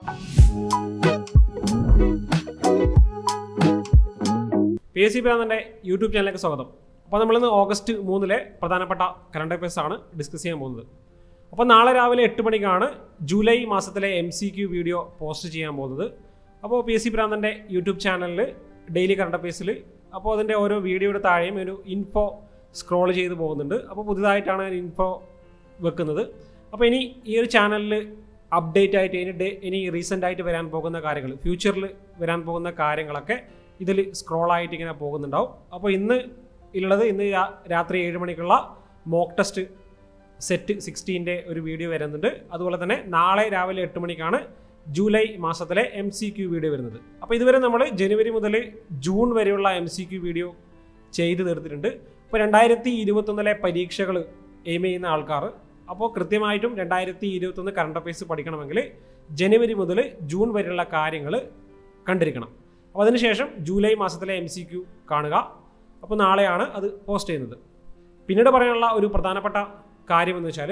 P S C പ്രാന്തൻ്റെ YouTube ചാനലിലേക്ക് സ്വാഗതം അപ്പോൾ നമ്മളിന്ന് ഓഗസ്റ്റ് മൂന്നിലെ പ്രധാനപ്പെട്ട കറണ്ട് അഫയേഴ്സ് ആണ് ഡിസ്കസ് ചെയ്യാൻ പോകുന്നത് അപ്പോൾ നാളെ രാവിലെ എട്ട് മണിക്കാണ് ജൂലൈ മാസത്തിലെ M C Q video post ചെയ്യാൻ പോകുന്നത് അപ്പോൾ പി എസ് സി പ്രാന്തൻ്റെ യൂട്യൂബ് ചാനലിൽ ഡെയിലി കറണ്ട് അഫയേഴ്സിൽ അപ്പോൾ അതിൻ്റെ ഓരോ വീഡിയോയുടെ താഴെയും ഒരു ഇൻഫോ സ്ക്രോൾ ചെയ്ത് പോകുന്നുണ്ട് അപ്പോൾ പുതുതായിട്ടാണ് ഇൻഫോ വെക്കുന്നത് അപ്പോൾ ഇനി ഈ ഒരു ചാനലിൽ അപ്ഡേറ്റ് ആയിട്ട് ഇനി ഡേ ഇനി റീസെൻ്റ് ആയിട്ട് വരാൻ പോകുന്ന കാര്യങ്ങൾ ഫ്യൂച്ചറിൽ വരാൻ പോകുന്ന കാര്യങ്ങളൊക്കെ ഇതിൽ സ്ക്രോൾ ആയിട്ട് ഇങ്ങനെ പോകുന്നുണ്ടാവും അപ്പോൾ ഇന്ന് ഉള്ളത് ഇന്ന് രാ- രാത്രി ഏഴ് മണിക്കുള്ള മോക്ക് ടെസ്റ്റ് സെറ്റ് സിക്സ്റ്റീൻ്റെ ഒരു വീഡിയോ വരുന്നുണ്ട് അതുപോലെ തന്നെ നാളെ രാവിലെ എട്ട് മണിക്കാണ് ജൂലൈ മാസത്തിലെ എം സി ക്യു വീഡിയോ വരുന്നത് അപ്പോൾ ഇതുവരെ നമ്മൾ ജനുവരി മുതൽ ജൂൺ വരെയുള്ള എം സി ക്യു വീഡിയോ ചെയ്ത് തീർത്തിട്ടുണ്ട് ഇപ്പോൾ രണ്ടായിരത്തി ഇരുപത്തൊന്നിലെ പരീക്ഷകൾ എയിം ചെയ്യുന്ന ആൾക്കാർ അപ്പോൾ കൃത്യമായിട്ടും രണ്ടായിരത്തി ഇരുപത്തൊന്ന് കറണ്ട് അഫയേഴ്സ് പഠിക്കണമെങ്കിൽ ജനുവരി മുതൽ ജൂൺ വരെയുള്ള കാര്യങ്ങൾ കണ്ടിരിക്കണം അപ്പോൾ അതിനുശേഷം ജൂലൈ മാസത്തിലെ എം സി ക്യു കാണുക അപ്പോൾ നാളെയാണ് അത് പോസ്റ്റ് ചെയ്യുന്നത് പിന്നീട് പറയാനുള്ള ഒരു പ്രധാനപ്പെട്ട കാര്യമെന്ന് വെച്ചാൽ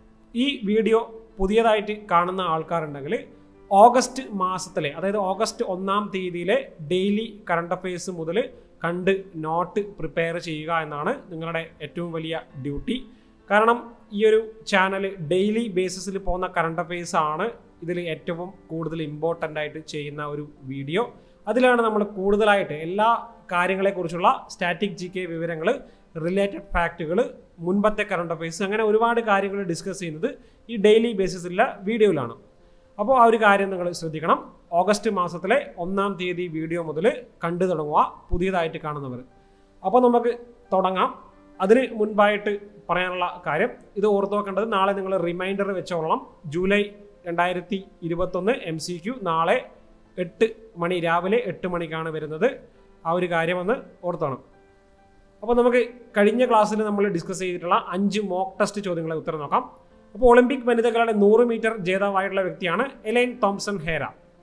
ഈ വീഡിയോ പുതിയതായിട്ട് കാണുന്ന ആൾക്കാരുണ്ടെങ്കിൽ ഓഗസ്റ്റ് മാസത്തിലെ അതായത് ഓഗസ്റ്റ് ഒന്നാം തീയതിയിലെ ഡെയിലി കറണ്ട് അഫയേഴ്സ് മുതൽ കണ്ട് നോട്ട് പ്രിപ്പയർ ചെയ്യുക എന്നാണ് നിങ്ങളുടെ ഏറ്റവും വലിയ ഡ്യൂട്ടി കാരണം ഈ ഒരു ചാനൽ ഡെയിലി ബേസിസിൽ പോകുന്ന കറണ്ട് അഫയേഴ്സ് ആണ് ഇതിൽ ഏറ്റവും കൂടുതൽ ഇമ്പോർട്ടൻ്റ് ആയിട്ട് ചെയ്യുന്ന ഒരു വീഡിയോ അതിലാണ് നമ്മൾ കൂടുതലായിട്ട് എല്ലാ കാര്യങ്ങളെക്കുറിച്ചുള്ള സ്റ്റാറ്റിക് ജി കെ വിവരങ്ങൾ റിലേറ്റഡ് ഫാക്റ്റുകൾ മുൻപത്തെ കറണ്ട് അഫയേഴ്സ് അങ്ങനെ ഒരുപാട് കാര്യങ്ങൾ ഡിസ്കസ് ചെയ്യുന്നത് ഈ ഡെയിലി ബേസിസിലുള്ള വീഡിയോയിലാണ് അപ്പോൾ ആ ഒരു കാര്യം നിങ്ങൾ ശ്രദ്ധിക്കണം ഓഗസ്റ്റ് മാസത്തിലെ ഒന്നാം തീയതി വീഡിയോ മുതൽ കണ്ടു തുടങ്ങുക പുതിയതായിട്ട് കാണുന്നവർ അപ്പോൾ നമുക്ക് തുടങ്ങാം അതിന് മുൻപായിട്ട് പറയാനുള്ള കാര്യം ഇത് ഓർത്തു വെക്കേണ്ടത് നാളെ നിങ്ങൾ റിമൈൻഡർ വെച്ചോളണം ജൂലൈ രണ്ടായിരത്തി ഇരുപത്തൊന്ന് എം സി ക്യു നാളെ എട്ട് മണി രാവിലെ എട്ട് മണിക്കാണ് വരുന്നത് ആ ഒരു കാര്യമെന്ന് ഓർത്തോണം അപ്പോൾ നമുക്ക് കഴിഞ്ഞ ക്ലാസ്സിൽ നമ്മൾ ഡിസ്കസ് ചെയ്തിട്ടുള്ള അഞ്ച് മോക്ക് ടെസ്റ്റ് ചോദ്യങ്ങളെ ഉത്തരം നോക്കാം അപ്പോൾ ഒളിമ്പിക് വനിതകളുടെ നൂറ് മീറ്റർ ജേതാവായിട്ടുള്ള വ്യക്തിയാണ് എലൈൻ തോംസൺ ഹേര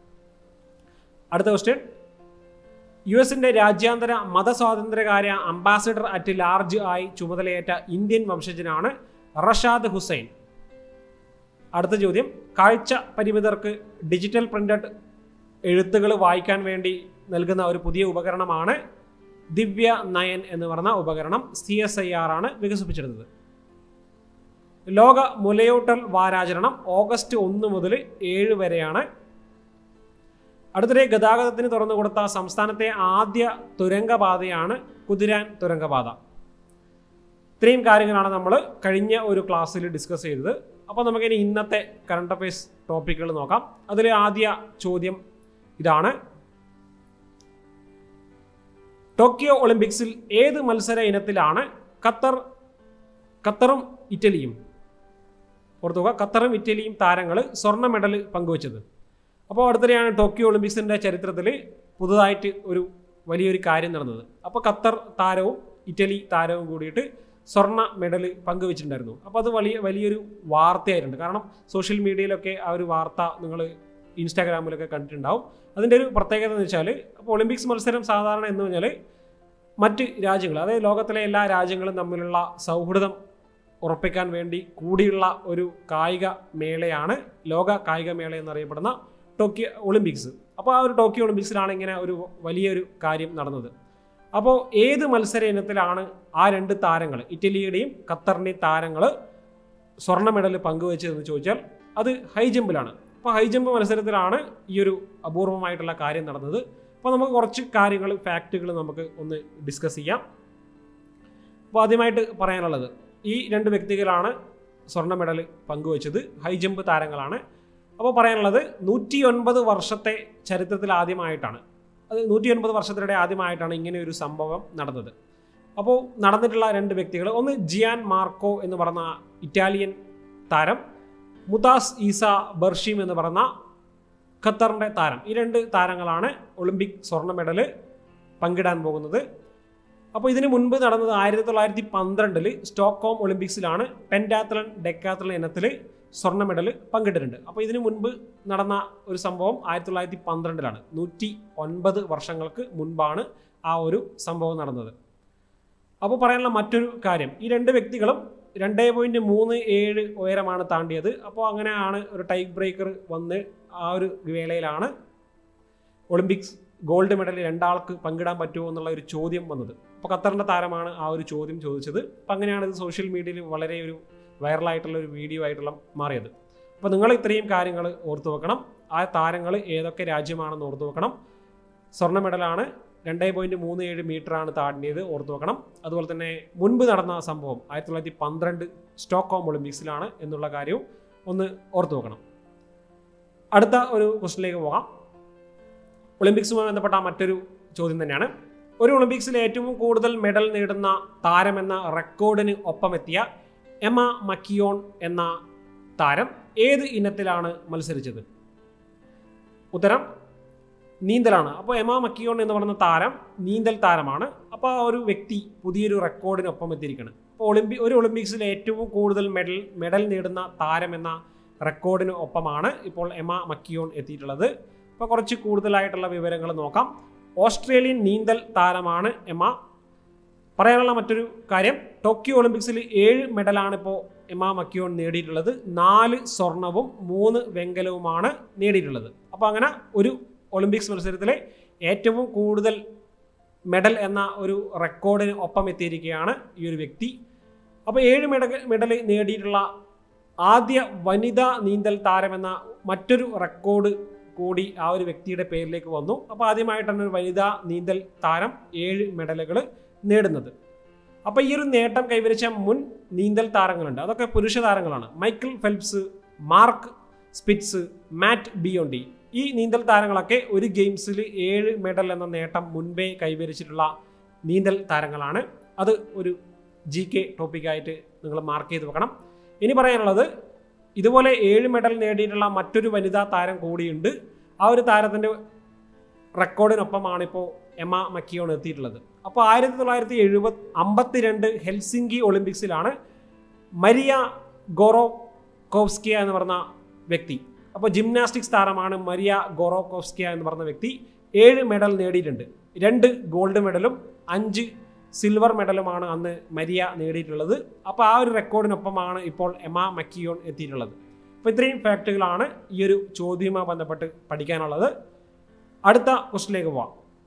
അടുത്ത ക്വസ്റ്റ്യൻ യു എസിന്റെ രാജ്യാന്തര മതസ്വാതന്ത്ര്യകാര്യ അംബാസിഡർ അറ്റ് ലാർജ് ആയി ചുമതലയേറ്റ ഇന്ത്യൻ വംശജനാണ് റഷാദ് ഹുസൈൻ അടുത്ത ചോദ്യം കാഴ്ച പരിമിതർക്ക് ഡിജിറ്റൽ പ്രിന്റഡ് എഴുത്തുകൾ വായിക്കാൻ വേണ്ടി നൽകുന്ന ഒരു പുതിയ ഉപകരണമാണ് ദിവ്യ നയൻ എന്ന് പറഞ്ഞ ഉപകരണം സി എസ് ഐ ആർ ആണ് വികസിപ്പിച്ചെടുത്തത് ലോക മുലയൂട്ടൽ വാരാചരണം ഓഗസ്റ്റ് ഒന്ന് മുതൽ ഏഴ് വരെയാണ് അടുത്തിടെ ഗതാഗതത്തിന് തുറന്നു കൊടുത്ത സംസ്ഥാനത്തെ ആദ്യ തുരങ്കപാതയാണ് കുതിരാൻ തുരങ്കപാത ഇത്രയും കാര്യങ്ങളാണ് നമ്മൾ കഴിഞ്ഞ ഒരു ക്ലാസ്സിൽ ഡിസ്കസ് ചെയ്തത് അപ്പോൾ നമുക്കിനി ഇന്നത്തെ കറണ്ട് അഫയേഴ്സ് ടോപ്പിക്കുകൾ നോക്കാം അതിൽ ആദ്യ ചോദ്യം ഇതാണ് ടോക്കിയോ ഒളിമ്പിക്സിൽ ഏത് മത്സര ഇനത്തിലാണ് ഖത്തർ ഖത്തറും ഇറ്റലിയും ഓർത്തുക ഖത്തറും ഇറ്റലിയും താരങ്ങൾ സ്വർണ്ണ മെഡൽ പങ്കുവച്ചത് അപ്പോൾ അടുത്തിടെയാണ് ടോക്കിയോ ഒളിമ്പിക്സിൻ്റെ ചരിത്രത്തിൽ പുതുതായിട്ട് ഒരു വലിയൊരു കാര്യം നടന്നത് അപ്പോൾ ഖത്തർ താരവും ഇറ്റലി താരവും കൂടിയിട്ട് സ്വർണ്ണ മെഡൽ പങ്കുവച്ചിട്ടുണ്ടായിരുന്നു അപ്പോൾ അത് വലിയ വലിയൊരു വാർത്തയായിട്ടുണ്ട് കാരണം സോഷ്യൽ മീഡിയയിലൊക്കെ ആ ഒരു വാർത്ത നിങ്ങൾ ഇൻസ്റ്റാഗ്രാമിലൊക്കെ കണ്ടിട്ടുണ്ടാവും അതിൻ്റെ ഒരു പ്രത്യേകത എന്ന് വെച്ചാൽ അപ്പോൾ ഒളിമ്പിക്സ് മത്സരം സാധാരണ എന്ന് പറഞ്ഞാൽ മറ്റ് രാജ്യങ്ങൾ അതായത് ലോകത്തിലെ എല്ലാ രാജ്യങ്ങളും തമ്മിലുള്ള സൗഹൃദം ഉറപ്പിക്കാൻ വേണ്ടി കൂടിയുള്ള ഒരു കായിക മേളയാണ് ലോക കായിക മേള എന്നറിയപ്പെടുന്ന ടോക്കിയോ ഒളിമ്പിക്സ് അപ്പോൾ ആ ഒരു ടോക്കിയോ ഒളിമ്പിക്സിലാണ് ഇങ്ങനെ ഒരു വലിയൊരു കാര്യം നടന്നത് അപ്പോൾ ഏത് മത്സര ഇനത്തിലാണ് ആ രണ്ട് താരങ്ങൾ ഇറ്റലിയുടെയും ഖത്തറിൻ്റെയും താരങ്ങൾ സ്വർണ്ണ മെഡൽ പങ്കുവച്ചതെന്ന് ചോദിച്ചാൽ അത് ഹൈ ജമ്പിലാണ് അപ്പോൾ ഹൈ ജമ്പ് മത്സരത്തിലാണ് ഈ ഒരു അപൂർവമായിട്ടുള്ള കാര്യം നടന്നത് അപ്പോൾ നമുക്ക് കുറച്ച് കാര്യങ്ങൾ ഫാക്റ്റുകൾ നമുക്ക് ഒന്ന് ഡിസ്കസ് ചെയ്യാം അപ്പോൾ ആദ്യമായിട്ട് പറയാനുള്ളത് ഈ രണ്ട് വ്യക്തികളാണ് സ്വർണ്ണ മെഡൽ പങ്കുവച്ചത് ഹൈ ജമ്പ് താരങ്ങളാണ് അപ്പോൾ പറയാനുള്ളത് നൂറ്റി ഒൻപത് വർഷത്തെ ചരിത്രത്തിൽ ആദ്യമായിട്ടാണ് അത് നൂറ്റി ഒൻപത് വർഷത്തിനിടെ ആദ്യമായിട്ടാണ് ഇങ്ങനെ ഒരു സംഭവം നടന്നത് അപ്പോൾ നടന്നിട്ടുള്ള രണ്ട് വ്യക്തികൾ ഒന്ന് ജിയാൻ മാർക്കോ എന്ന് പറഞ്ഞ ഇറ്റാലിയൻ താരം മുതാസ് ഈസ ബർഷീം എന്ന് പറഞ്ഞ ഖത്തറിൻ്റെ താരം ഈ രണ്ട് താരങ്ങളാണ് ഒളിമ്പിക് സ്വർണ്ണ മെഡൽ പങ്കിടാൻ പോകുന്നത് അപ്പോൾ ഇതിന് മുൻപ് നടന്നത് ആയിരത്തി തൊള്ളായിരത്തി പന്ത്രണ്ടിൽ സ്റ്റോക്ക്ഹോം ഒളിമ്പിക്സിലാണ് പെൻറ്റാത്തലൺ ഡെക്കാത്തലൺ ഇനത്തിൽ സ്വർണ്ണ മെഡൽ പങ്കിട്ടിട്ടുണ്ട് അപ്പോൾ ഇതിനു മുൻപ് നടന്ന ഒരു സംഭവം ആയിരത്തി തൊള്ളായിരത്തി പന്ത്രണ്ടിലാണ് നൂറ്റി ഒൻപത് വർഷങ്ങൾക്ക് മുൻപാണ് ആ ഒരു സംഭവം നടന്നത് അപ്പോൾ പറയാനുള്ള മറ്റൊരു കാര്യം ഈ രണ്ട് വ്യക്തികളും രണ്ടേ പോയിന്റ് മൂന്ന് ഏഴ് ഉയരമാണ് താണ്ടിയത് അപ്പോൾ അങ്ങനെയാണ് ഒരു ടൈ ബ്രേക്കർ വന്ന് ആ ഒരു വേളയിലാണ് ഒളിമ്പിക്സ് ഗോൾഡ് മെഡൽ രണ്ടാൾക്ക് പങ്കിടാൻ പറ്റുമോ എന്നുള്ള ഒരു ചോദ്യം വന്നത് അപ്പോൾ ഖത്തറിൻ്റെ താരമാണ് ആ ഒരു ചോദ്യം ചോദിച്ചത് അപ്പം അങ്ങനെയാണ് ഇത് സോഷ്യൽ മീഡിയയിൽ വളരെ ഒരു വൈറലായിട്ടുള്ള ഒരു വീഡിയോ ആയിട്ടുള്ള മാറിയത് അപ്പോൾ നിങ്ങൾ ഇത്രയും കാര്യങ്ങൾ ഓർത്തു വെക്കണം ആ താരങ്ങൾ ഏതൊക്കെ രാജ്യമാണെന്ന് ഓർത്തു വെക്കണം സ്വർണ്ണ മെഡലാണ് രണ്ടേ പോയിന്റ് മൂന്ന് ഏഴ് മീറ്ററാണ് താണ്ടിയത് ഓർത്തു വെക്കണം അതുപോലെ തന്നെ മുൻപ് നടന്ന സംഭവം ആയിരത്തി തൊള്ളായിരത്തി പന്ത്രണ്ട് സ്റ്റോക്ക്ഹോം ഒളിമ്പിക്സിലാണ് എന്നുള്ള കാര്യവും ഒന്ന് ഓർത്തു വെക്കണം അടുത്ത ഒരു ക്വസ്റ്റിലേക്ക് പോകാം ഒളിമ്പിക്സുമായി ബന്ധപ്പെട്ട മറ്റൊരു ചോദ്യം തന്നെയാണ് ഒരു ഒളിമ്പിക്സിൽ ഏറ്റവും കൂടുതൽ മെഡൽ നേടുന്ന താരമെന്ന റെക്കോർഡിന് ഒപ്പമെത്തിയ എമ മക്കിയോൺ എന്ന താരം ഏത് ഇനത്തിലാണ് മത്സരിച്ചത് ഉത്തരം നീന്തലാണ് അപ്പോൾ എമ മക്കിയോൺ എന്ന് പറയുന്ന താരം നീന്തൽ താരമാണ് അപ്പോൾ ആ ഒരു വ്യക്തി പുതിയൊരു റെക്കോർഡിനൊപ്പം എത്തിയിരിക്കുകയാണ് അപ്പോൾ ഒളിമ്പി ഒരു ഒളിമ്പിക്സിൽ ഏറ്റവും കൂടുതൽ മെഡൽ മെഡൽ നേടുന്ന താരം എന്ന റെക്കോർഡിന് ഒപ്പമാണ് ഇപ്പോൾ എമ മക്കിയോൺ എത്തിയിട്ടുള്ളത് അപ്പോൾ കുറച്ച് കൂടുതലായിട്ടുള്ള വിവരങ്ങൾ നോക്കാം ഓസ്ട്രേലിയൻ നീന്തൽ താരമാണ് എമ പറയാനുള്ള മറ്റൊരു കാര്യം ടോക്കിയോ ഒളിമ്പിക്സിൽ ഏഴ് മെഡലാണ് ഇപ്പോൾ എമ മക്കിയോൺ നേടിയിട്ടുള്ളത് നാല് സ്വർണവും മൂന്ന് വെങ്കലവുമാണ് നേടിയിട്ടുള്ളത് അപ്പോൾ അങ്ങനെ ഒരു ഒളിമ്പിക്സ് മത്സരത്തിലെ ഏറ്റവും കൂടുതൽ മെഡൽ എന്ന ഒരു റെക്കോർഡിന് ഒപ്പം എത്തിയിരിക്കുകയാണ് ഈ ഒരു വ്യക്തി അപ്പോൾ ഏഴ് മെഡൽ മെഡൽ നേടിയിട്ടുള്ള ആദ്യ വനിതാ നീന്തൽ താരമെന്ന മറ്റൊരു റെക്കോർഡ് കൂടി ആ ഒരു വ്യക്തിയുടെ പേരിലേക്ക് വന്നു അപ്പോൾ ആദ്യമായിട്ടാണ് ഒരു വനിതാ നീന്തൽ താരം ഏഴ് മെഡലുകൾ നേടുന്നത് അപ്പോൾ ഈ ഒരു നേട്ടം കൈവരിച്ച മുൻ നീന്തൽ താരങ്ങളുണ്ട് അതൊക്കെ പുരുഷ താരങ്ങളാണ് Michael Phelps Mark Spitz Matt Biondi ഈ നീന്തൽ താരങ്ങളൊക്കെ ഒരു ഗെയിംസിൽ ഏഴ് മെഡൽ എന്ന നേട്ടം മുൻപേ കൈവരിച്ചിട്ടുള്ള നീന്തൽ താരങ്ങളാണ് അത് ഒരു ജി കെ ടോപ്പിക്കായിട്ട് നിങ്ങൾ മാർക്ക് ചെയ്ത് വെക്കണം ഇനി പറയാനുള്ളത് ഇതുപോലെ ഏഴ് മെഡൽ നേടിയിട്ടുള്ള മറ്റൊരു വനിതാ താരം കൂടിയുണ്ട് ആ ഒരു താരത്തിൻ്റെ റെക്കോർഡിനൊപ്പമാണ് ഇപ്പോൾ എമ മക്കിയോൺ എത്തിയിട്ടുള്ളത് അപ്പോൾ ആയിരത്തി തൊള്ളായിരത്തി എഴുപത് അമ്പത്തിരണ്ട് ഹെൽസിങ്കി ഒളിമ്പിക്സിലാണ് മരിയ ഗോറോകോവ്സ്കിയ എന്ന് പറഞ്ഞ വ്യക്തി അപ്പോൾ ജിംനാസ്റ്റിക്സ് താരമാണ് മരിയ ഗോറോകോവ്സ്കിയ എന്ന് പറഞ്ഞ വ്യക്തി ഏഴ് മെഡൽ നേടിയിട്ടുണ്ട് രണ്ട് ഗോൾഡ് മെഡലും അഞ്ച് സിൽവർ മെഡലുമാണ് അന്ന് മരിയ നേടിയിട്ടുള്ളത് അപ്പോൾ ആ ഒരു റെക്കോർഡിനൊപ്പമാണ് ഇപ്പോൾ എമ മക്കിയോൺ എത്തിയിട്ടുള്ളത് അപ്പോൾ ഇത്രയും ഫാക്റ്റുകളാണ് ഈ ഒരു ചോദ്യവുമായി ബന്ധപ്പെട്ട് പഠിക്കാനുള്ളത് അടുത്ത ക്വസ്റ്റിലേക്ക് പോവാം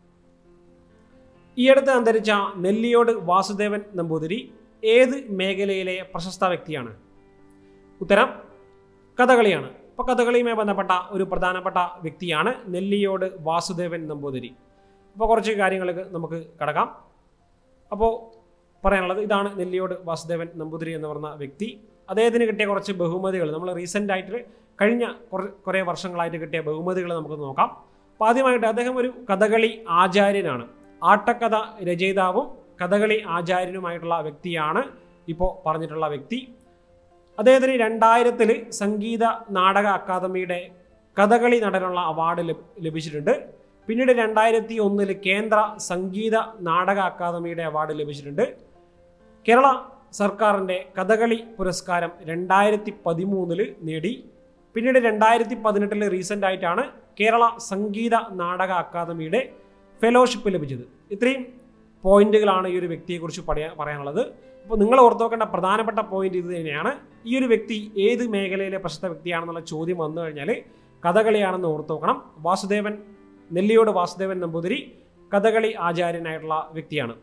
ഈ അടുത്ത് അന്തരിച്ച നെല്ലിയോട് വാസുദേവൻ നമ്പൂതിരി ഏത് മേഖലയിലെ പ്രശസ്ത വ്യക്തിയാണ് ഉത്തരം കഥകളിയാണ് അപ്പോൾ കഥകളിയുമായി ബന്ധപ്പെട്ട ഒരു പ്രധാനപ്പെട്ട വ്യക്തിയാണ് നെല്ലിയോട് വാസുദേവൻ നമ്പൂതിരി അപ്പോൾ കുറച്ച് കാര്യങ്ങൾക്ക് നമുക്ക് കടക്കാം അപ്പോൾ പറയാനുള്ളത് ഇതാണ് നെല്ലിയോട് വാസുദേവൻ നമ്പൂതിരി എന്ന് പറഞ്ഞ വ്യക്തി അദ്ദേഹത്തിന് കിട്ടിയ കുറച്ച് ബഹുമതികൾ നമ്മൾ റീസെൻ്റ് ആയിട്ട് കഴിഞ്ഞ കുറേ കുറേ വർഷങ്ങളായിട്ട് കിട്ടിയ ബഹുമതികൾ നമുക്ക് നോക്കാം അപ്പോൾ ആദ്യമായിട്ട് അദ്ദേഹം ഒരു കഥകളി ആചാര്യനാണ് ആട്ടക്കഥ രചയിതാവും കഥകളി ആചാര്യനുമായിട്ടുള്ള വ്യക്തിയാണ് ഇപ്പോൾ പറഞ്ഞിട്ടുള്ള വ്യക്തി അദ്ദേഹത്തിന് രണ്ടായിരത്തിൽ സംഗീത നാടക അക്കാദമിയുടെ കഥകളി നടനുള്ള അവാർഡ് ലഭ- ലഭിച്ചിട്ടുണ്ട് പിന്നീട് രണ്ടായിരത്തി ഒന്നിൽ കേന്ദ്ര സംഗീത നാടക അക്കാദമിയുടെ അവാർഡ് ലഭിച്ചിട്ടുണ്ട് കേരള സർക്കാരിൻ്റെ കഥകളി പുരസ്കാരം രണ്ടായിരത്തി പതിമൂന്നിൽ നേടി പിന്നീട് രണ്ടായിരത്തി പതിനെട്ടിൽ റീസെൻ്റ് ആയിട്ടാണ് കേരള സംഗീത നാടക അക്കാദമിയുടെ ഫെലോഷിപ്പ് ലഭിച്ചത് ഇത്രയും പോയിന്റുകളാണ് ഈ ഒരു വ്യക്തിയെക്കുറിച്ച് പറയാ പറയാനുള്ളത് അപ്പോൾ നിങ്ങൾ ഓർത്തു വെക്കേണ്ട പ്രധാനപ്പെട്ട പോയിന്റ് ഇത് തന്നെയാണ് ഈ ഒരു വ്യക്തി ഏത് മേഖലയിലെ പ്രശസ്ത വ്യക്തിയാണെന്നുള്ള ചോദ്യം വന്നു കഴിഞ്ഞാൽ കഥകളിയാണെന്ന് ഓർത്തു വെക്കണം വാസുദേവൻ നെല്ലിയോട് വാസുദേവൻ നമ്പൂതിരി കഥകളി ആചാര്യനായിട്ടുള്ള വ്യക്തിയാണ്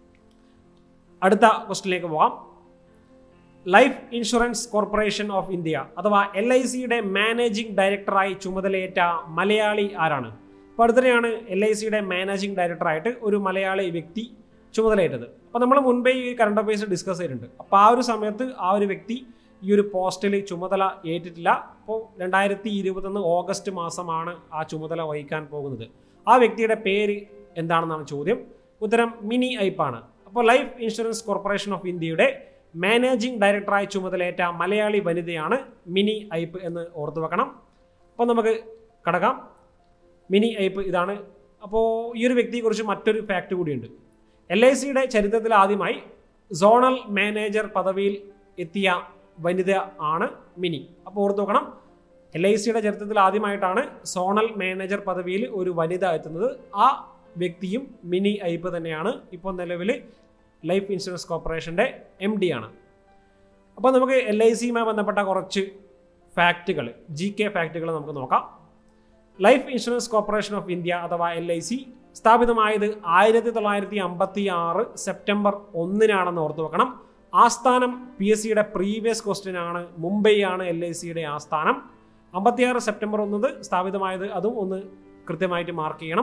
അടുത്ത ക്വസ്റ്റിലേക്ക് പോകാം life insurance corporation of India അഥവാ എൽ ഐ സിയുടെ മാനേജിംഗ് ഡയറക്ടറായി ചുമതലയേറ്റ മലയാളി ആരാണ് അപ്പോൾ അടുത്തിടെയാണ് എൽ ഐ സിയുടെ മാനേജിംഗ് ഡയറക്ടറായിട്ട് ഒരു മലയാളി വ്യക്തി ചുമതലയേറ്റത് അപ്പോൾ നമ്മൾ മുൻപേ ഈ കറണ്ട് അഫയേഴ്സ് ഡിസ്കസ് ചെയ്തിട്ടുണ്ട് അപ്പോൾ ആ ഒരു സമയത്ത് ആ ഒരു വ്യക്തി ഈ ഒരു പോസ്റ്റിൽ ചുമതല ഏറ്റിട്ടില്ല അപ്പോൾ രണ്ടായിരത്തി ഇരുപത്തൊന്ന് ഓഗസ്റ്റ് മാസമാണ് ആ ചുമതല വഹിക്കാൻ പോകുന്നത് ആ വ്യക്തിയുടെ പേര് എന്താണെന്നാണ് ചോദ്യം ഉത്തരം മിനി ഐപ്പാണ് അപ്പോൾ ലൈഫ് ഇൻഷുറൻസ് കോർപ്പറേഷൻ ഓഫ് ഇന്ത്യയുടെ മാനേജിംഗ് ഡയറക്ടറായി ചുമതലയേറ്റ മലയാളി വനിതയാണ് മിനി ഐപ്പ് എന്ന് ഓർത്തു വെക്കണം അപ്പോൾ നമുക്ക് കടക്കാം മിനി ഐപ്പ് ഇതാണ് അപ്പോൾ ഈ ഒരു വ്യക്തിയെക്കുറിച്ച് മറ്റൊരു ഫാക്റ്റ് കൂടിയുണ്ട് എൽ ഐ സിയുടെ ചരിത്രത്തിൽ ആദ്യമായി സോണൽ മാനേജർ പദവിയിൽ എത്തിയ വനിത ആണ് മിനി അപ്പോൾ ഓർത്ത് നോക്കണം എൽ ഐ സിയുടെ ചരിത്രത്തിൽ ആദ്യമായിട്ടാണ് സോണൽ മാനേജർ പദവിയിൽ ഒരു വനിത എത്തുന്നത് ആ വ്യക്തിയും മിനി ഐപ്പ് തന്നെയാണ് ഇപ്പോൾ നിലവിൽ ലൈഫ് ഇൻഷുറൻസ് കോർപ്പറേഷൻ്റെ എം ഡി ആണ് അപ്പോൾ നമുക്ക് എൽ ഐ സിയുമായി ബന്ധപ്പെട്ട കുറച്ച് ഫാക്റ്റുകൾ ജി കെ ഫാക്റ്റുകൾ നമുക്ക് നോക്കാം life insurance corporation of India അഥവാ എൽ ഐ സി സ്ഥാപിതമായത് ആയിരത്തി തൊള്ളായിരത്തി അമ്പത്തി ആറ് സെപ്റ്റംബർ ഒന്നിനാണെന്ന് ഓർത്തു വെക്കണം ആസ്ഥാനം പി എസ് സിയുടെ പ്രീവിയസ് ക്വസ്റ്റ്യൻ ആണ് മുംബൈ ആണ് എൽ ഐ സിയുടെ ആസ്ഥാനം അമ്പത്തിയാറ് സെപ്റ്റംബർ ഒന്നത് സ്ഥാപിതമായത് അതും ഒന്ന് കൃത്യമായിട്ട് മാർക്ക് ചെയ്യണം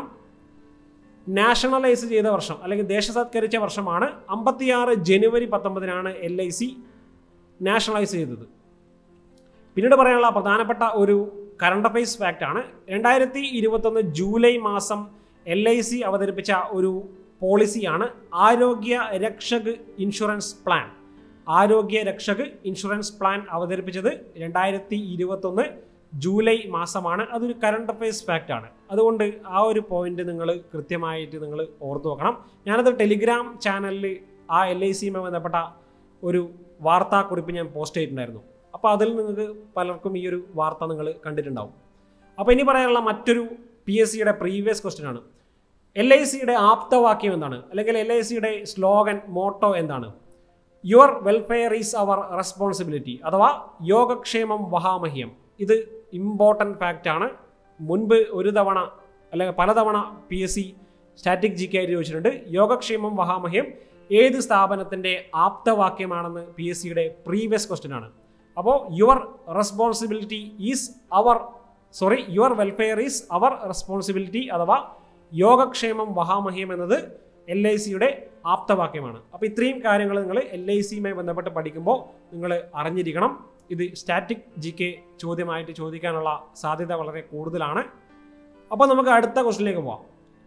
നാഷണലൈസ് ചെയ്ത വർഷം അല്ലെങ്കിൽ ദേശസത്കരിച്ച വർഷമാണ് അമ്പത്തിയാറ് ജനുവരി പത്തൊമ്പതിനാണ് എൽ ഐ സി നാഷണലൈസ് ചെയ്തത് പിന്നീട് പറയാനുള്ള പ്രധാനപ്പെട്ട ഒരു കറണ്ട് അഫയേഴ്സ് ഫാക്റ്റ് ആണ് രണ്ടായിരത്തി ഇരുപത്തൊന്ന് ജൂലൈ മാസം എൽ ഐ സി അവതരിപ്പിച്ച ഒരു പോളിസിയാണ് ആരോഗ്യ രക്ഷക് ഇൻഷുറൻസ് പ്ലാൻ ആരോഗ്യ രക്ഷക് ഇൻഷുറൻസ് പ്ലാൻ അവതരിപ്പിച്ചത് രണ്ടായിരത്തി ഇരുപത്തൊന്ന് ജൂലൈ മാസമാണ് അതൊരു കറണ്ട് അഫയേഴ്സ് ഫാക്റ്റ് ആണ് അതുകൊണ്ട് ആ ഒരു പോയിന്റ് നിങ്ങൾ കൃത്യമായിട്ട് നിങ്ങൾ ഓർത്തു വെക്കണം ഞാനത് ടെലിഗ്രാം ചാനലിൽ ആ എൽ ഐ സിയുമായി ബന്ധപ്പെട്ട ഒരു വാർത്താക്കുറിപ്പ് ഞാൻ പോസ്റ്റ് ചെയ്തിട്ടുണ്ടായിരുന്നു അപ്പോൾ അതിൽ നിങ്ങൾക്ക് പലർക്കും ഈ ഒരു വാർത്ത നിങ്ങൾ കണ്ടിട്ടുണ്ടാവും അപ്പോൾ ഇനി പറയാനുള്ള മറ്റൊരു പി എസ് സിയുടെ പ്രീവിയസ് ക്വസ്റ്റ്യൻ ആണ് എൽ ഐ സിയുടെ ആപ്തവാക്യം എന്താണ് അല്ലെങ്കിൽ എൽ ഐ സിയുടെ സ്ലോഗൻ മോട്ടോ എന്താണ് your welfare is our responsibility അഥവാ യോഗക്ഷേമം വഹാമഹ്യം ഇത് ഇമ്പോർട്ടൻറ്റ് ഫാക്റ്റ് ആണ് മുൻപ് ഒരു തവണ അല്ലെങ്കിൽ പലതവണ P S C static G K ആയിട്ട് ചോദിച്ചിട്ടുണ്ട് യോഗക്ഷേമം വഹാമഹ്യം ഏത് സ്ഥാപനത്തിൻ്റെ ആപ്തവാക്യമാണെന്ന് പി എസ് സിയുടെ പ്രീവിയസ് ക്വസ്റ്റ്യൻ ആണ് അപ്പോൾ your responsibility is our sorry your welfare is our responsibility അഥവാ യോഗക്ഷേമം വഹാമഹ്യം എന്നത് എൽ ഐ സിയുടെ ആപ്തവാക്യമാണ് അപ്പോൾ ഇത്രയും കാര്യങ്ങൾ നിങ്ങൾ എൽ ഐ സിയുമായി ബന്ധപ്പെട്ട് പഠിക്കുമ്പോൾ നിങ്ങൾ അറിഞ്ഞിരിക്കണം ഇത് സ്റ്റാറ്റിക് ജി കെ ചോദ്യമായിട്ട് ചോദിക്കാനുള്ള സാധ്യത വളരെ കൂടുതലാണ് അപ്പോൾ നമുക്ക് അടുത്ത ക്വസ്റ്റിനിലേക്ക് പോവാം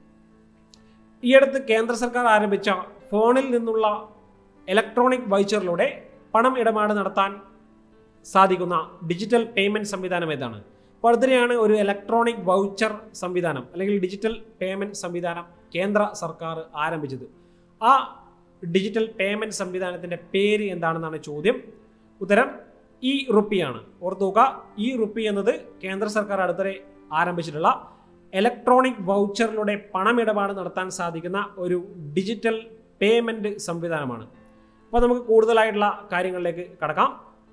ഈ അടുത്ത് കേന്ദ്ര സർക്കാർ ആരംഭിച്ച ഫോണിൽ നിന്നുള്ള ഇലക്ട്രോണിക് വൈച്ചറിലൂടെ പണം ഇടപാട് നടത്താൻ സാധിക്കുന്ന ഡിജിറ്റൽ പേയ്മെൻറ്റ് സംവിധാനം ഏതാണ് അപ്പോൾ അടുത്തിടെയാണ് ഒരു ഇലക്ട്രോണിക് വൗച്ചർ സംവിധാനം അല്ലെങ്കിൽ ഡിജിറ്റൽ പേയ്മെൻറ്റ് സംവിധാനം കേന്ദ്ര സർക്കാർ ആരംഭിച്ചത് ആ ഡിജിറ്റൽ പേയ്മെൻറ്റ് സംവിധാനത്തിൻ്റെ പേര് എന്താണെന്നാണ് ചോദ്യം ഉത്തരം ഇ റുപ്പിയാണ് ഓർത്തുക ഇ റുപ്പി എന്നത് കേന്ദ്ര സർക്കാർ അടുത്തിടെ ആരംഭിച്ചിട്ടുള്ള ഇലക്ട്രോണിക് വൗച്ചറിലൂടെ പണമിടപാട് നടത്താൻ സാധിക്കുന്ന ഒരു ഡിജിറ്റൽ പേയ്മെൻറ്റ് സംവിധാനമാണ് അപ്പോൾ നമുക്ക് കൂടുതലായിട്ടുള്ള കാര്യങ്ങളിലേക്ക് കടക്കാം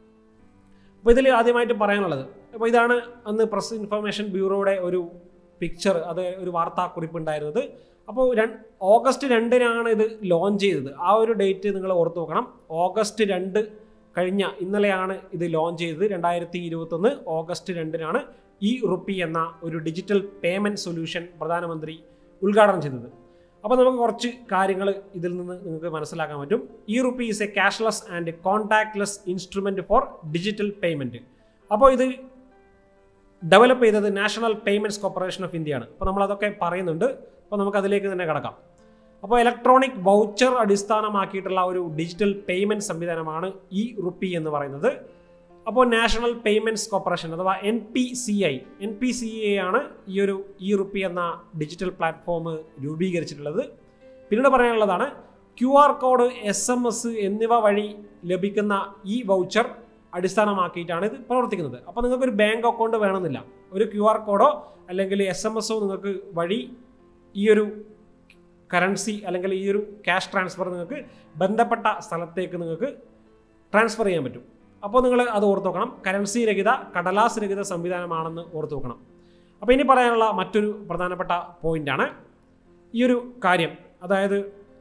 അപ്പോൾ ഇതിൽ ആദ്യമായിട്ട് പറയാനുള്ളത് അപ്പോൾ ഇതാണ് അന്ന് പ്രസ് ഇൻഫർമേഷൻ ബ്യൂറോയുടെ ഒരു പിക്ചർ അത് ഒരു വാർത്താക്കുറിപ്പ് ഉണ്ടായിരുന്നത് അപ്പോൾ രണ്ട് ഓഗസ്റ്റ് രണ്ടിനാണ് ഇത് ലോഞ്ച് ചെയ്തത് ആ ഒരു ഡേറ്റ് നിങ്ങൾ ഓർത്ത് നോക്കണം ഓഗസ്റ്റ് രണ്ട് കഴിഞ്ഞ ഇന്നലെയാണ് ഇത് ലോഞ്ച് ചെയ്തത് രണ്ടായിരത്തി ഇരുപത്തൊന്ന് ഓഗസ്റ്റ് രണ്ടിനാണ് ഇ റുപ്പി എന്ന ഒരു ഡിജിറ്റൽ പേയ്മെൻറ്റ് സൊല്യൂഷൻ പ്രധാനമന്ത്രി ഉദ്ഘാടനം ചെയ്തത് അപ്പോൾ നമുക്ക് കുറച്ച് കാര്യങ്ങൾ ഇതിൽ നിന്ന് നിങ്ങൾക്ക് മനസ്സിലാക്കാൻ പറ്റും E rupee is a cashless and contactless instrument for digital payment അപ്പോൾ ഇത് ഡെവലപ്പ് ചെയ്തത് നാഷണൽ പേയ്മെൻറ്റ്സ് കോർപ്പറേഷൻ ഓഫ് ഇന്ത്യയാണ് അപ്പോൾ നമ്മളതൊക്കെ പറയുന്നുണ്ട് അപ്പോൾ നമുക്ക് അതിലേക്ക് തന്നെ കിടക്കാം അപ്പോൾ ഇലക്ട്രോണിക് വൗച്ചർ അടിസ്ഥാനമാക്കിയിട്ടുള്ള ഒരു ഡിജിറ്റൽ പേയ്മെൻറ്റ് സംവിധാനമാണ് ഇ റുപ്പി എന്ന് പറയുന്നത് അപ്പോൾ നാഷണൽ പേയ്മെൻറ്റ്സ് കോർപ്പറേഷൻ അഥവാ N P C I N P C I ആണ് ഈ ഒരു ഇ റുപ്പി എന്ന ഡിജിറ്റൽ പ്ലാറ്റ്ഫോം രൂപീകരിച്ചിട്ടുള്ളത് പിന്നീട് പറയാനുള്ളതാണ് Q R code S M S എന്നിവ വഴി ലഭിക്കുന്ന ഈ വൗച്ചർ അടിസ്ഥാനമാക്കിയിട്ടാണ് ഇത് പ്രവർത്തിക്കുന്നത് അപ്പോൾ നിങ്ങൾക്ക് ഒരു ബാങ്ക് അക്കൗണ്ട് വേണമെന്നില്ല ഒരു ക്യു ആർ കോഡോ അല്ലെങ്കിൽ എസ് എം എസോ നിങ്ങൾക്ക് വഴി ഈ ഒരു കറൻസി അല്ലെങ്കിൽ ഈ ഒരു ക്യാഷ് ട്രാൻസ്ഫർ നിങ്ങൾക്ക് ബന്ധപ്പെട്ട സ്ഥലത്തേക്ക് നിങ്ങൾക്ക് ട്രാൻസ്ഫർ ചെയ്യാൻ പറ്റും അപ്പോൾ നിങ്ങൾ അത് ഓർത്ത് നോക്കണം കറൻസി രഹിത കടലാസ് രഹിത സംവിധാനമാണെന്ന് ഓർത്ത് നോക്കണം അപ്പോൾ ഇനി പറയാനുള്ള മറ്റൊരു പ്രധാനപ്പെട്ട പോയിന്റാണ് ഈ ഒരു കാര്യം അതായത്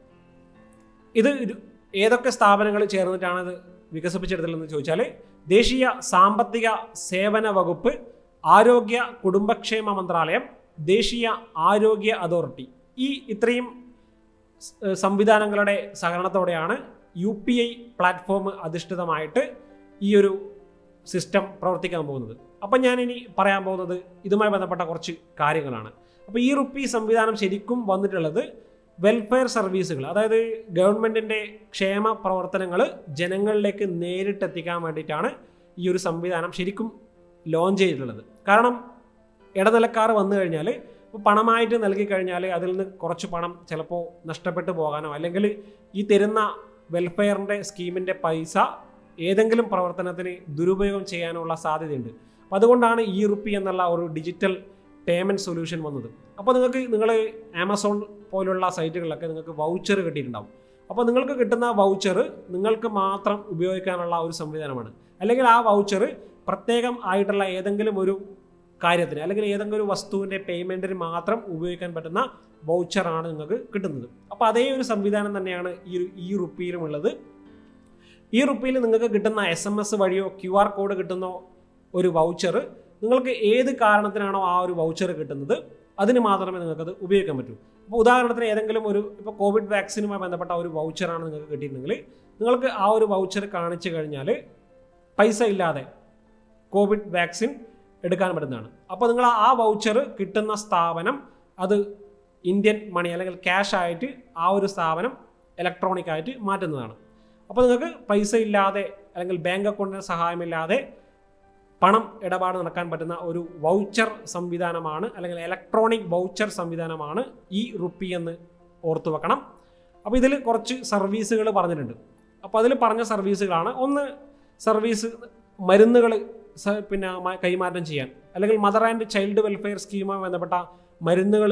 ഇത് ഒരു- ഏതൊക്കെ സ്ഥാപനങ്ങൾ ചേർന്നിട്ടാണ് ഇത് വികസിപ്പിച്ചെടുത്തതെന്ന് ചോദിച്ചാൽ ദേശീയ സാമ്പത്തിക സേവന വകുപ്പ് ആരോഗ്യ കുടുംബക്ഷേമ മന്ത്രാലയം ദേശീയ ആരോഗ്യ അതോറിറ്റി ഈ ഇത്രയും സ്- സംവിധാനങ്ങളുടെ സഹകരണത്തോടെയാണ് യു പി ഐ പ്ലാറ്റ്ഫോം അധിഷ്ഠിതമായിട്ട് ഈ ഒരു സിസ്റ്റം പ്രവർത്തിക്കാൻ പോകുന്നത് അപ്പം ഞാനിനി പറയാൻ പോകുന്നത് ഇതുമായി ബന്ധപ്പെട്ട കുറച്ച് കാര്യങ്ങളാണ് അപ്പോൾ ഈ റുപ്പി സംവിധാനം ശരിക്കും വന്നിട്ടുള്ളത് വെൽഫെയർ സർവീസുകൾ അതായത് ഗവൺമെൻറ്റിൻ്റെ ക്ഷേമ പ്രവർത്തനങ്ങൾ ജനങ്ങളിലേക്ക് നേരിട്ടെത്തിക്കാൻ വേണ്ടിയിട്ടാണ് ഈ ഒരു സംവിധാനം ശരിക്കും ലോഞ്ച് ചെയ്തിട്ടുള്ളത് കാരണം ഇടനിലക്കാർ വന്നു കഴിഞ്ഞാൽ ഇപ്പോൾ പണമായിട്ട് നൽകി കഴിഞ്ഞാൽ അതിൽ നിന്ന് കുറച്ച് പണം ചിലപ്പോൾ നഷ്ടപ്പെട്ടു പോകാനോ അല്ലെങ്കിൽ ഈ തരുന്ന വെൽഫെയറിൻ്റെ സ്കീമിൻ്റെ പൈസ ഏതെങ്കിലും പ്രവർത്തനത്തിന് ദുരുപയോഗം ചെയ്യാനുള്ള സാധ്യതയുണ്ട് അപ്പോൾ അതുകൊണ്ടാണ് ഈ റുപ്പി എന്നുള്ള ഒരു ഡിജിറ്റൽ പേയ്മെൻറ്റ് സൊല്യൂഷൻ വന്നത് അപ്പോൾ നിങ്ങൾക്ക് നിങ്ങൾ ആമസോൺ പോലുള്ള സൈറ്റുകളിലൊക്കെ നിങ്ങൾക്ക് വൗച്ചർ കിട്ടിയിട്ടുണ്ടാവും അപ്പോൾ നിങ്ങൾക്ക് കിട്ടുന്ന വൗച്ചർ നിങ്ങൾക്ക് മാത്രം ഉപയോഗിക്കാനുള്ള ഒരു സംവിധാനമാണ് അല്ലെങ്കിൽ ആ വൗച്ചർ പ്രത്യേകം ആയിട്ടുള്ള ഏതെങ്കിലും ഒരു കാര്യത്തിന് അല്ലെങ്കിൽ ഏതെങ്കിലും ഒരു വസ്തുവിൻ്റെ പേയ്മെൻറ്റിന് മാത്രം ഉപയോഗിക്കാൻ പറ്റുന്ന വൗച്ചറാണ് നിങ്ങൾക്ക് കിട്ടുന്നത് അപ്പോൾ അതേ ഒരു സംവിധാനം തന്നെയാണ് ഈ ഒരു ഈ റുപ്പിയിലും ഉള്ളത് ഈ റുപ്പിയിൽ നിങ്ങൾക്ക് കിട്ടുന്ന എസ് എം എസ് വഴിയോ ക്യു ആർ കോഡ് കിട്ടുന്ന ഒരു വൗച്ചർ നിങ്ങൾക്ക് ഏത് കാരണത്തിനാണോ ആ ഒരു വൗച്ചർ കിട്ടുന്നത് അതിന് മാത്രമേ നിങ്ങൾക്കത് ഉപയോഗിക്കാൻ പറ്റൂ അപ്പോൾ ഉദാഹരണത്തിന് ഏതെങ്കിലും ഒരു ഇപ്പോൾ കോവിഡ് വാക്സിനുമായി ബന്ധപ്പെട്ട ഒരു വൗച്ചറാണ് നിങ്ങൾക്ക് കിട്ടിയിട്ടുണ്ടെങ്കിൽ നിങ്ങൾക്ക് ആ ഒരു വൗച്ചർ കാണിച്ചു കഴിഞ്ഞാൽ പൈസ ഇല്ലാതെ കോവിഡ് വാക്സിൻ എടുക്കാൻ പറ്റുന്നതാണ് അപ്പോൾ നിങ്ങൾ ആ വൗച്ചർ കിട്ടുന്ന സ്ഥാപനം അത് ഇന്ത്യൻ മണി അല്ലെങ്കിൽ ക്യാഷ് ആയിട്ട് ആ ഒരു സ്ഥാപനം ഇലക്ട്രോണിക് ആയിട്ട് മാറ്റുന്നതാണ് അപ്പോൾ നിങ്ങൾക്ക് പൈസ ഇല്ലാതെ അല്ലെങ്കിൽ ബാങ്ക് അക്കൗണ്ടിന് സഹായമില്ലാതെ പണം ഇടപാട് നടക്കാൻ പറ്റുന്ന ഒരു വൗച്ചർ സംവിധാനമാണ് അല്ലെങ്കിൽ ഇലക്ട്രോണിക് വൗച്ചർ സംവിധാനമാണ് ഈ റുപ്പി എന്ന് ഓർത്തു വെക്കണം അപ്പോൾ ഇതിൽ കുറച്ച് സർവീസുകൾ പറഞ്ഞിട്ടുണ്ട് അപ്പോൾ അതിൽ പറഞ്ഞ സർവീസുകളാണ് ഒന്ന് സർവീസ് മരുന്നുകൾ പിന്നെ മ- കൈമാറ്റം ചെയ്യാൻ അല്ലെങ്കിൽ മദർ ആൻഡ് ചൈൽഡ് വെൽഫെയർ സ്കീമുമായി ബന്ധപ്പെട്ട മരുന്നുകൾ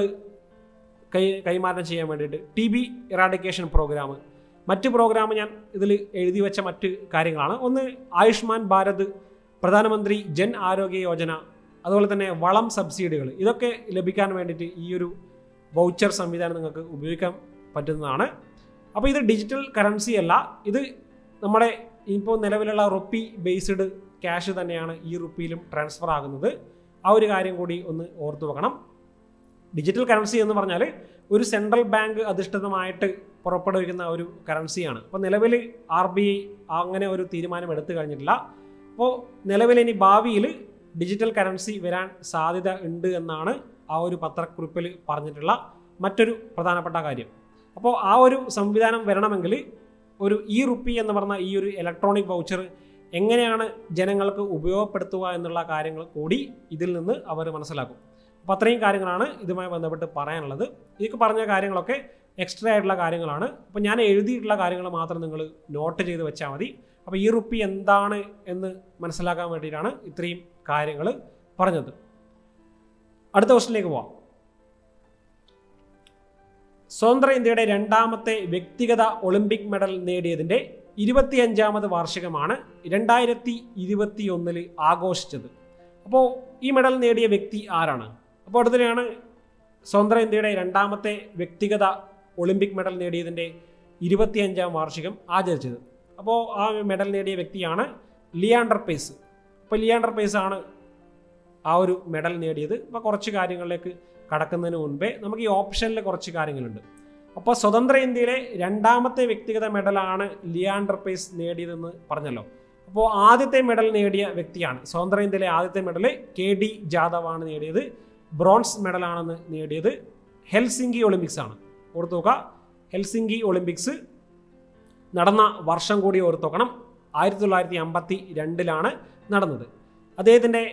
കൈ കൈമാറ്റം ചെയ്യാൻ വേണ്ടിയിട്ട് ടി ബി ഇറാഡിക്കേഷൻ പ്രോഗ്രാം മറ്റ് പ്രോഗ്രാം ഞാൻ ഇതിൽ എഴുതി വെച്ച മറ്റ് കാര്യങ്ങളാണ് ഒന്ന് ആയുഷ്മാൻ ഭാരത് പ്രധാനമന്ത്രി ജൻ ആരോഗ്യ യോജന അതുപോലെ തന്നെ വളം സബ്സിഡികൾ ഇതൊക്കെ ലഭിക്കാൻ വേണ്ടിയിട്ട് ഈ ഒരു വൗച്ചർ സംവിധാനം നിങ്ങൾക്ക് ഉപയോഗിക്കാൻ പറ്റുന്നതാണ് അപ്പോൾ ഇത് ഡിജിറ്റൽ കറൻസി അല്ല ഇത് നമ്മുടെ ഇപ്പോൾ നിലവിലുള്ള റുപ്പി ബേസ്ഡ് ക്യാഷ് തന്നെയാണ് ഈ റുപ്പിയിലും ട്രാൻസ്ഫർ ആകുന്നത് ആ ഒരു കാര്യം കൂടി ഒന്ന് ഓർത്തു വെക്കണം ഡിജിറ്റൽ കറൻസി എന്ന് പറഞ്ഞാൽ ഒരു സെൻട്രൽ ബാങ്ക് അധിഷ്ഠിതമായിട്ട് പുറപ്പെടുവിക്കുന്ന ഒരു കറൻസിയാണ് അപ്പോൾ നിലവിൽ ആർ ബി ഐ അങ്ങനെ ഒരു തീരുമാനം എടുത്തു കഴിഞ്ഞിട്ടില്ല അപ്പോൾ നിലവിൽ ഇനി ഭാവിയിൽ ഡിജിറ്റൽ കറൻസി വരാൻ സാധ്യത ഉണ്ട് എന്നാണ് ആ ഒരു പത്രക്കുറിപ്പിൽ പറഞ്ഞിട്ടുള്ള മറ്റൊരു പ്രധാനപ്പെട്ട കാര്യം അപ്പോൾ ആ ഒരു സംവിധാനം വരണമെങ്കിൽ ഒരു ഇ റുപ്പി എന്ന് പറഞ്ഞ ഈ ഒരു ഇലക്ട്രോണിക് വൗച്ചർ എങ്ങനെയാണ് ജനങ്ങൾക്ക് ഉപയോഗപ്പെടുത്തുക എന്നുള്ള കാര്യങ്ങൾ കൂടി ഇതിൽ നിന്ന് അവർ മനസ്സിലാക്കും അപ്പോൾ അത്രയും കാര്യങ്ങളാണ് ഇതുമായി ബന്ധപ്പെട്ട് പറയാനുള്ളത് ഇതൊക്കെ പറഞ്ഞ കാര്യങ്ങളൊക്കെ എക്സ്ട്രാ ആയിട്ടുള്ള കാര്യങ്ങളാണ് അപ്പോൾ ഞാൻ എഴുതിയിട്ടുള്ള കാര്യങ്ങൾ മാത്രം നിങ്ങൾ നോട്ട് ചെയ്ത് വെച്ചാൽ മതി അപ്പോൾ ഈ റുപ്പി എന്താണ് എന്ന് മനസ്സിലാക്കാൻ വേണ്ടിയിട്ടാണ് ഇത്രയും കാര്യങ്ങൾ പറഞ്ഞത് അടുത്ത ക്വസ്റ്റിലേക്ക് പോവാം സ്വതന്ത്ര ഇന്ത്യയുടെ രണ്ടാമത്തെ വ്യക്തിഗത ഒളിമ്പിക് മെഡൽ നേടിയതിൻ്റെ ഇരുപത്തിയഞ്ചാമത് വാർഷികമാണ് രണ്ടായിരത്തി ഇരുപത്തി ഒന്നിൽ ആഘോഷിച്ചത് അപ്പോൾ ഈ മെഡൽ നേടിയ വ്യക്തി ആരാണ് അപ്പോൾ അടുത്തിടെയാണ് സ്വതന്ത്ര ഇന്ത്യയുടെ രണ്ടാമത്തെ വ്യക്തിഗത ഒളിമ്പിക് മെഡൽ നേടിയതിൻ്റെ ഇരുപത്തിയഞ്ചാം വാർഷികം ആചരിച്ചത് അപ്പോൾ ആ മെഡൽ നേടിയ വ്യക്തിയാണ് ലിയാണ്ടർ പേസ് അപ്പോൾ ലിയാണ്ടർ പേസ് ആണ് ആ ഒരു മെഡൽ നേടിയത് അപ്പോൾ കുറച്ച് കാര്യങ്ങളിലേക്ക് കടക്കുന്നതിന് മുൻപേ നമുക്ക് ഈ ഓപ്ഷനിൽ കുറച്ച് കാര്യങ്ങളുണ്ട് അപ്പോൾ സ്വതന്ത്ര ഇന്ത്യയിലെ രണ്ടാമത്തെ വ്യക്തിഗത മെഡലാണ് ലിയാണ്ടർ പേസ് നേടിയതെന്ന് പറഞ്ഞല്ലോ അപ്പോൾ ആദ്യത്തെ മെഡൽ നേടിയ വ്യക്തിയാണ് സ്വതന്ത്ര ഇന്ത്യയിലെ ആദ്യത്തെ മെഡൽ കെ ഡി ജാദവ് ആണ് നേടിയത് ബ്രോൺസ് മെഡലാണെന്ന് നേടിയത് ഹെൽസിംഗി ഒളിമ്പിക്സ് ആണ് ഓർത്തു നോക്കുക ഹെൽസിംഗി ഒളിമ്പിക്സ് നടന്ന വർഷം കൂടി ഓർത്തു നോക്കണം ആയിരത്തി തൊള്ളായിരത്തി അമ്പത്തി രണ്ടിലാണ് നടന്നത് അദ്ദേഹത്തിൻ്റെ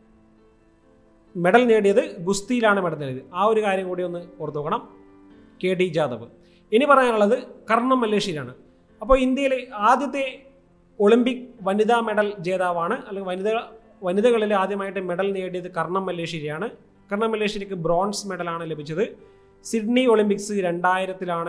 മെഡൽ നേടിയത് ഗുസ്തിയിലാണ് മെഡൽ നേടിയത് ആ ഒരു കാര്യം കൂടി ഒന്ന് ഓർത്തു നോക്കണം കെ ഡി ജാദവ് ഇനി പറയാനുള്ളത് കർണം മല്ലേശ്വരിയാണ് അപ്പോൾ ഇന്ത്യയിലെ ആദ്യത്തെ ഒളിമ്പിക് വനിതാ മെഡൽ ജേതാവാണ് അല്ലെങ്കിൽ വനിത വനിതകളിൽ ആദ്യമായിട്ട് മെഡൽ നേടിയത് കർണം മല്ലേശ്വരിയാണ് കർണം മല്ലേശ്വരിക്ക് ബ്രോൺസ് മെഡലാണ് ലഭിച്ചത് സിഡ്നി ഒളിമ്പിക്സ് രണ്ടായിരത്തിലാണ്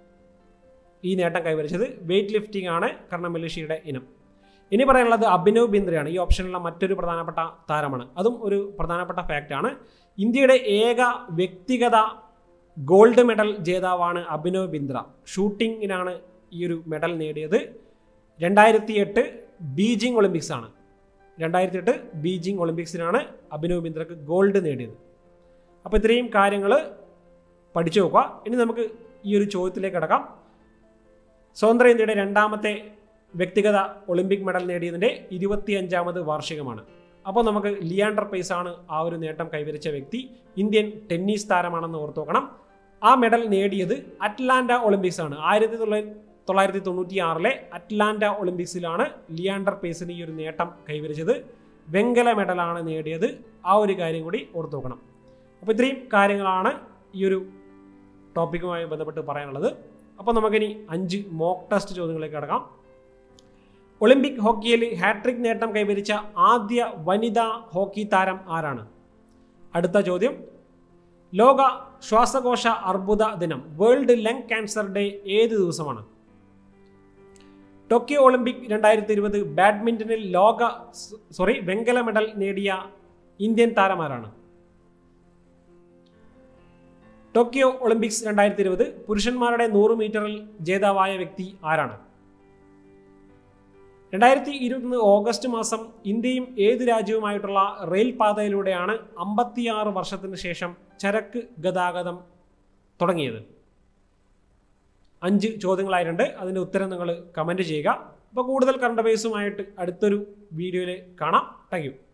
ഈ നേട്ടം കൈവരിച്ചത് വെയ്റ്റ് ലിഫ്റ്റിംഗ് ആണ് കർണം മല്ലേശ്വരിയുടെ ഇനം ഇനി പറയാനുള്ളത് അഭിനവ് ബിന്ദ്രയാണ് ഈ ഓപ്ഷനിലുള്ള മറ്റൊരു പ്രധാനപ്പെട്ട താരമാണ് അതും ഒരു പ്രധാനപ്പെട്ട ഫാക്റ്റാണ് ഇന്ത്യയുടെ ഏക വ്യക്തിഗത ഗോൾഡ് മെഡൽ ജേതാവാണ് അഭിനവ് ബിന്ദ്ര ഷൂട്ടിങ്ങിനാണ് ഈ ഒരു മെഡൽ നേടിയത് രണ്ടായിരത്തി എട്ട് ബീജിംഗ് ഒളിമ്പിക്സ് ആണ് രണ്ടായിരത്തി എട്ട് ബീജിംഗ് ഒളിമ്പിക്സിനാണ് അഭിനവ് ബിന്ദ്രക്ക് ഗോൾഡ് നേടിയത് അപ്പോൾ ഇത്രയും കാര്യങ്ങൾ പഠിച്ചു നോക്കുക ഇനി നമുക്ക് ഈ ഒരു ചോദ്യത്തിലേക്ക് കിടക്കാം സ്വതന്ത്ര ഇന്ത്യയുടെ രണ്ടാമത്തെ വ്യക്തിഗത ഒളിമ്പിക് മെഡൽ നേടിയതിൻ്റെ ഇരുപത്തിയഞ്ചാമത് വാർഷികമാണ് അപ്പോൾ നമുക്ക് ലിയാണ്ടർ പേസ് ആണ് ആ ഒരു നേട്ടം കൈവരിച്ച വ്യക്തി ഇന്ത്യൻ ടെന്നീസ് താരമാണെന്ന് ഓർത്തു നോക്കണം ആ മെഡൽ നേടിയത് അറ്റ്ലാന്റ ഒളിമ്പിക്സ് ആണ് ആയിരത്തി തൊള്ളായിരത്തി തൊള്ളായിരത്തി തൊണ്ണൂറ്റി ആറിലെ അറ്റ്ലാന്റ ഒളിമ്പിക്സിലാണ് ലിയാണ്ടർ പേസിന് ഈ ഒരു നേട്ടം കൈവരിച്ചത് വെങ്കല മെഡലാണ് നേടിയത് ആ ഒരു കാര്യം കൂടി ഓർത്തു നോക്കണം അപ്പോൾ ഇത്രയും കാര്യങ്ങളാണ് ഈ ഒരു ടോപ്പിക്കുമായി ബന്ധപ്പെട്ട് പറയാനുള്ളത് അപ്പോൾ നമുക്കിനി അഞ്ച് മോക്ക് ടെസ്റ്റ് ചോദ്യങ്ങളിലേക്ക് കിടക്കാം ഒളിമ്പിക് ഹോക്കിയിൽ ഹാട്രിക് നേട്ടം കൈവരിച്ച ആദ്യ വനിതാ ഹോക്കി താരം ആരാണ് അടുത്ത ചോദ്യം ലോക ശ്വാസകോശ അർബുദ ദിനം വേൾഡ് ലങ് ക്യാൻസർ ഡേ ഏത് ദിവസമാണ് ടോക്കിയോ ഒളിമ്പിക് രണ്ടായിരത്തി ഇരുപത് ബാഡ്മിന്റണിൽ ലോക സോറി വെങ്കല മെഡൽ നേടിയ ഇന്ത്യൻ താരമാരാണ് ടോക്കിയോ ഒളിമ്പിക്സ് രണ്ടായിരത്തി ഇരുപത് പുരുഷന്മാരുടെ നൂറ് മീറ്ററിൽ ജേതാവായ വ്യക്തി ആരാണ് രണ്ടായിരത്തി ഇരുപത്തൊന്ന് ഓഗസ്റ്റ് മാസം ഇന്ത്യയും ഏത് രാജ്യവുമായിട്ടുള്ള റെയിൽ പാതയിലൂടെയാണ് അമ്പത്തിയാറ് വർഷത്തിന് ശേഷം ചരക്ക് ഗതാഗതം തുടങ്ങിയത് അഞ്ച് ചോദ്യങ്ങളായിട്ടുണ്ട് അതിൻ്റെ ഉത്തരം നിങ്ങൾ കമൻറ്റ് ചെയ്യുക അപ്പോൾ കൂടുതൽ കറണ്ട് ബേസുമായിട്ട് അടുത്തൊരു വീഡിയോയിൽ കാണാം താങ്ക്